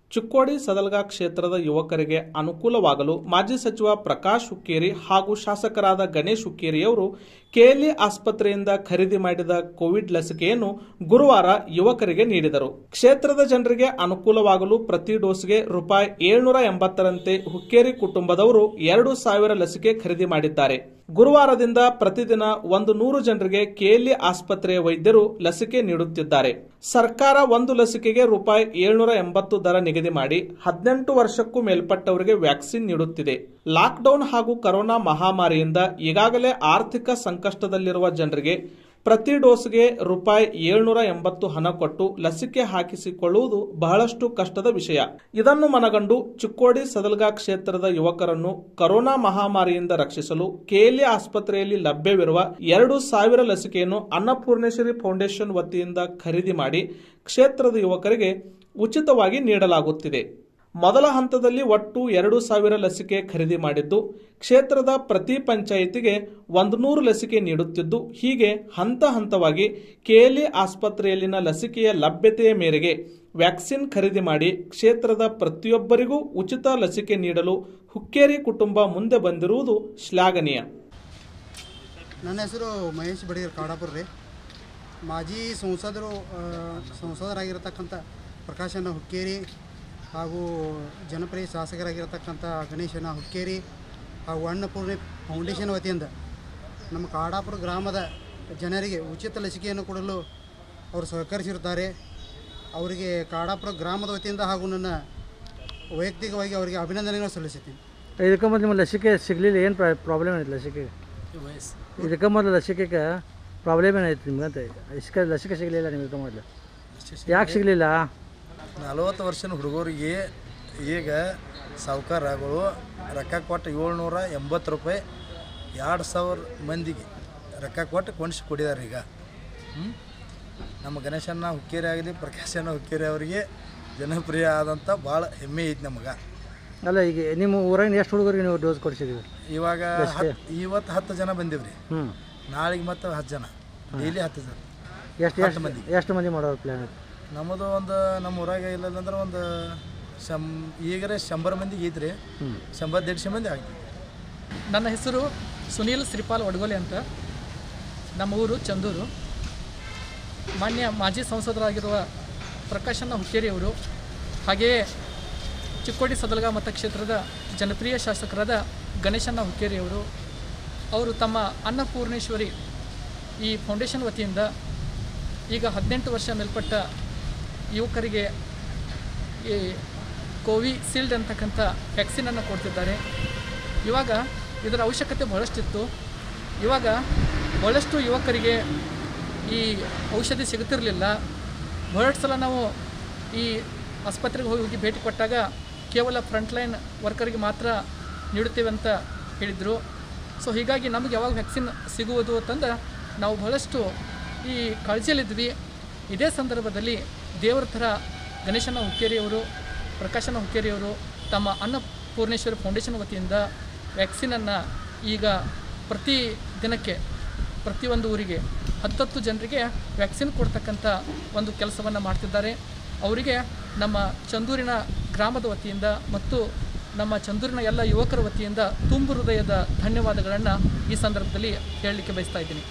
ಚಿಕ್ಕೋಡಿ ಸದಲ್ಗಾ ಕ್ಷೇತ್ರದ ಯುವಕರಿಗೆ ಅನುಕೂಲವಾಗಲು ಮಾಜಿ ಸಚಿವ ಪ್ರಕಾಶ್ ಹುಕ್ಕೇರಿ ಹಾಗೂ ಶಾಸಕರಾದ ಗಣೇಶ್ ಹುಕ್ಕೇರಿಯವರು ಕೆಎಲ್ಇ ಆಸ್ಪತ್ರೆಯಿಂದ ಖರೀದಿ ಮಾಡಿದ ಕೋವಿಡ್ ಲಸಿಕೆಯನ್ನು ಗುರುವಾರ ಯುವಕರಿಗೆ ನೀಡಿದರು ಕ್ಷೇತ್ರದ ಜನರಿಗೆ ಅನುಕೂಲವಾಗಲು ಪ್ರತಿ ಡೋಸ್ಗೆ ರೂಪಾಯಿ ಏಳ್ನೂರ ಎಂಬತ್ತರಂತೆ ಹುಕ್ಕೇರಿ ಕುಟುಂಬದವರು ಎರಡು ಸಾವಿರ ಲಸಿಕೆ ಖರೀದಿ ಮಾಡಿದ್ದಾರೆ ಗುರುವಾರದಿಂದ ಪ್ರತಿದಿನ ಒಂದು ನೂರು ಜನರಿಗೆ ಕೆಎಲ್ಇ ಆಸ್ಪತ್ರೆಯ ವೈದ್ಯರು ಲಸಿಕೆ ನೀಡುತ್ತಿದ್ದಾರೆ ಸರ್ಕಾರ ಒಂದು ಲಸಿಕೆಗೆ ರೂಪಾಯಿ ಏಳ್ನೂರ ಎಂಬತ್ತು ದರ ನಿಗದಿ ಮಾಡಿ ಹದಿನೆಂಟು ವರ್ಷಕ್ಕೂ ಮೇಲ್ಪಟ್ಟವರಿಗೆ ವ್ಯಾಕ್ಸಿನ್ ನೀಡುತ್ತಿದೆ ಲಾಕ್ಡೌನ್ ಹಾಗೂ ಕರೋನಾ ಮಹಾಮಾರಿಯಿಂದ ಈಗಾಗಲೇ ಆರ್ಥಿಕ ಸಂಕಷ್ಟದಲ್ಲಿರುವ ಜನರಿಗೆ ಪ್ರತಿ ಡೋಸ್ಗೆ ರೂಪಾಯಿ ಏಳ್ನೂರ ಎಂಬತ್ತು ಹಣ ಕೊಟ್ಟು ಲಸಿಕೆ ಹಾಕಿಸಿಕೊಳ್ಳುವುದು ಬಹಳಷ್ಟು ಕಷ್ಟದ ವಿಷಯ ಇದನ್ನು ಮನಗಂಡು ಚಿಕ್ಕೋಡಿ ಸದಲ್ಗಾ ಕ್ಷೇತ್ರದ ಯುವಕರನ್ನು ಕರೋನಾ ಮಹಾಮಾರಿಯಿಂದ ರಕ್ಷಿಸಲು ಕೆಎಲ್ಇ ಆಸ್ಪತ್ರೆಯಲ್ಲಿ ಲಭ್ಯವಿರುವ ಎರಡು ಸಾವಿರ ಲಸಿಕೆಯನ್ನು ಅನ್ನಪೂರ್ಣೇಶ್ವರಿ ಫೌಂಡೇಶನ್ ವತಿಯಿಂದ ಖರೀದಿ ಮಾಡಿ ಕ್ಷೇತ್ರದ ಯುವಕರಿಗೆ ಉಚಿತವಾಗಿ ನೀಡಲಾಗುತ್ತಿದೆ ಮೊದಲ ಹಂತದಲ್ಲಿ ಒಟ್ಟು ಎರಡು ಸಾವಿರ ಲಸಿಕೆ ಖರೀದಿ ಮಾಡಿದ್ದು ಕ್ಷೇತ್ರದ ಪ್ರತಿ ಪಂಚಾಯಿತಿಗೆ ಒಂದು ನೂರು ಲಸಿಕೆ ನೀಡುತ್ತಿದ್ದು ಹೀಗೆ ಹಂತ ಹಂತವಾಗಿ ಕೆಎಲ್ಇ ಆಸ್ಪತ್ರೆಯಲ್ಲಿನ ಲಸಿಕೆಯ ಲಭ್ಯತೆಯ ಮೇರೆಗೆ ವ್ಯಾಕ್ಸಿನ್ ಖರೀದಿ ಮಾಡಿ ಕ್ಷೇತ್ರದ ಪ್ರತಿಯೊಬ್ಬರಿಗೂ ಉಚಿತ ಲಸಿಕೆ ನೀಡಲು ಹುಕ್ಕೇರಿ ಕುಟುಂಬ ಮುಂದೆ ಬಂದಿರುವುದು ಶ್ಲಾಘನೀಯ ನನ್ನ ಹೆಸರು ಮಹೇಶ್ ಬಡೀರ್ ಕಾಡಾಪುರ ರೀ ಮಾಜಿ ಸಂಸದರು ಆ, ಸಂಸದರಾಗಿರತಕ್ಕಂಥ ಪ್ರಕಾಶನ ಹುಕ್ಕೇರಿ ಹಾಗೂ ಜನಪ್ರಿಯ ಶಾಸಕರಾಗಿರತಕ್ಕಂಥ ಗಣೇಶನ ಹುಕ್ಕೇರಿ ಹಾಗೂ ಅನ್ನಪೂರ್ಣೆ ಫೌಂಡೇಶನ್ ವತಿಯಿಂದ ನಮ್ಮ ಕಾಡಾಪುರ ಗ್ರಾಮದ ಜನರಿಗೆ ಉಚಿತ ಲಸಿಕೆಯನ್ನು ಕೊಡಲು ಅವರು ಸಹಕರಿಸಿರುತ್ತಾರೆ ಅವರಿಗೆ ಕಾಡಾಪುರ ಗ್ರಾಮದ ವತಿಯಿಂದ ಹಾಗೂ ನನ್ನ ವೈಯಕ್ತಿಕವಾಗಿ ಅವರಿಗೆ ಅಭಿನಂದನೆಗಳನ್ನು ಸಲ್ಲಿಸುತ್ತೀನಿ ಇದಕ್ಕೆ ಮೊದಲು ನಿಮ್ಮ ಲಸಿಕೆ ಸಿಗಲಿಲ್ಲ ಏನು ಪ್ರಾಬ್ಲಮ್ ಏನೈತೆ ಲಸಿಕೆಗೆ ಇದಕ್ಕೆ ಮೊದಲು ಲಸಿಕೆಗೆ ಪ್ರಾಬ್ಲಮ್ ಏನೈತೆ ನಿಮ್ಗಂತ ಇಸ್ಕ ಲಸಿಕೆ ಸಿಗಲಿಲ್ಲ ನಿಮಗೆ ಮೊದಲು ಯಾಕೆ ಸಿಗಲಿಲ್ಲ ನಲವತ್ತು ವರ್ಷದ ಹುಡುಗರಿಗೆ ಈಗ ಸಾವುಕಾರಗಳು ರೊಕ್ಕ ಕೊಟ್ಟು ಏಳ್ನೂರ ಎಂಬತ್ತು ರೂಪಾಯಿ ಎರಡು ಸಾವಿರ ಮಂದಿಗೆ ರೊಕ್ಕ ಕೊಟ್ಟು ಕೊಂಡಿಸಿ ಕೊಡಿದಾರೆ ಈಗ ಹ್ಮ್? ನಮ್ಮ ಗಣೇಶನ ಹುಕ್ಕೇರಿ ಆಗಲಿ ಪ್ರಕಾಶನ ಹುಕ್ಕೇರಿ ಅವರಿಗೆ ಜನಪ್ರಿಯ ಆದಂಥ ಭಾಳ ಹೆಮ್ಮೆ ಐತಿ ನಮಗೆ ಅಲ್ಲ ಈಗ ನಿಮ್ಮ ಊರಾಗಿನ ಎಷ್ಟು ಹುಡುಗರಿಗೆ ನೀವು ಡೋಸ್ ಕೊಡಿಸಿದ್ದೀವಿ ಇವಾಗ ಹತ್- ಇವತ್ತು ಹತ್ತು ಜನ ಬಂದೀವ್ರಿ ಹ್ಞೂ ನಾಳೆಗೆ ಮತ್ತೆ ಹತ್ತು ಜನ ಡೈಲಿ ಹತ್ತು ಜನ ಎಷ್ಟು ಎಷ್ಟು ಮಂದಿ ಎಷ್ಟು ಮಂದಿ ಮಾಡೋರು ಪ್ಲ್ಯಾನ್ ಐತೆ ನಮ್ಮದು ಒಂದು ನಮ್ಮ ಊರಾಗ ಇಲ್ಲದಂದ್ರೆ ಒಂದು ಶಂ ಈಗರೆ ಶಂಬರ್ ಮಂದಿಗೆ ಐತ್ರಿ ಶಂಬರ್ ದೇಡ್ಶೆ ಮಂದಿ ಆಗ್ತದೆ ನನ್ನ ಹೆಸರು ಸುನೀಲ್ ಶ್ರೀಪಾಲ್ ಒಡಗೋಲೆ ಅಂತ ನಮ್ಮ ಊರು ಚಂದೂರು ಮಾನ್ಯ ಮಾಜಿ ಸಂಸದರಾಗಿರುವ ಪ್ರಕಾಶನ ಹುಕ್ಕೇರಿಯವರು ಹಾಗೆಯೇ ಚಿಕ್ಕೋಡಿ ಸದಲಗಾ ಮತಕ್ಷೇತ್ರದ ಜನಪ್ರಿಯ ಶಾಸಕರಾದ ಗಣೇಶನ್ನ ಹುಕ್ಕೇರಿಯವರು ಅವರು ತಮ್ಮ ಅನ್ನಪೂರ್ಣೇಶ್ವರಿ ಈ ಫೌಂಡೇಶನ್ ವತಿಯಿಂದ ಈಗ ಹದಿನೆಂಟು ವರ್ಷ ಮೇಲ್ಪಟ್ಟ ಯುವಕರಿಗೆ ಈ ಕೋವಿಶೀಲ್ಡ್ ಅಂತಕ್ಕಂಥ ವ್ಯಾಕ್ಸಿನನ್ನು ಕೊಡ್ತಿದ್ದಾರೆ ಇವಾಗ ಇದರ ಅವಶ್ಯಕತೆ ಬಹಳಷ್ಟಿತ್ತು ಇವಾಗ ಬಹಳಷ್ಟು ಯುವಕರಿಗೆ ಈ ಔಷಧಿ ಸಿಗುತ್ತಿರಲಿಲ್ಲ ಬಹಳಷ್ಟು ಸಲ ನಾವು ಈ ಆಸ್ಪತ್ರೆಗೆ ಹೋಗಿ ಹೋಗಿ ಭೇಟಿ ಕೊಟ್ಟಾಗ ಕೇವಲ ಫ್ರಂಟ್ಲೈನ್ ವರ್ಕರಿಗೆ ಮಾತ್ರ ನೀಡುತ್ತೇವೆ ಅಂತ ಹೇಳಿದರು ಸೊ ಹೀಗಾಗಿ ನಮಗೆ ಯಾವಾಗ ವ್ಯಾಕ್ಸಿನ್ ಸಿಗುವುದು ಅಂತಂದು ನಾವು ಬಹಳಷ್ಟು ಈ ಕಾಳಜಿಯಲ್ಲಿದ್ವಿ ಇದೇ ಸಂದರ್ಭದಲ್ಲಿ ದೇವರ ಥರ ಗಣೇಶನ ಹುಕ್ಕೇರಿಯವರು ಪ್ರಕಾಶನ ಹುಕ್ಕೇರಿಯವರು ತಮ್ಮ ಅನ್ನಪೂರ್ಣೇಶ್ವರಿ ಫೌಂಡೇಶನ್ ವತಿಯಿಂದ ವ್ಯಾಕ್ಸಿನನ್ನು ಈಗ ಪ್ರತಿ ದಿನಕ್ಕೆ ಪ್ರತಿಯೊಂದು ಊರಿಗೆ ಹತ್ತತ್ತು ಜನರಿಗೆ ವ್ಯಾಕ್ಸಿನ್ ಕೊಡ್ತಕ್ಕಂಥ ಒಂದು ಕೆಲಸವನ್ನು ಮಾಡ್ತಿದ್ದಾರೆ ಅವರಿಗೆ ನಮ್ಮ ಚಂದೂರಿನ ಗ್ರಾಮದ ವತಿಯಿಂದ ಮತ್ತು ನಮ್ಮ ಚಂದೂರಿನ ಎಲ್ಲ ಯುವಕರ ವತಿಯಿಂದ ತುಂಬು ಹೃದಯದ ಧನ್ಯವಾದಗಳನ್ನು ಈ ಸಂದರ್ಭದಲ್ಲಿ ಹೇಳಲಿಕ್ಕೆ ಬಯಸ್ತಾ ಇದ್ದೀನಿ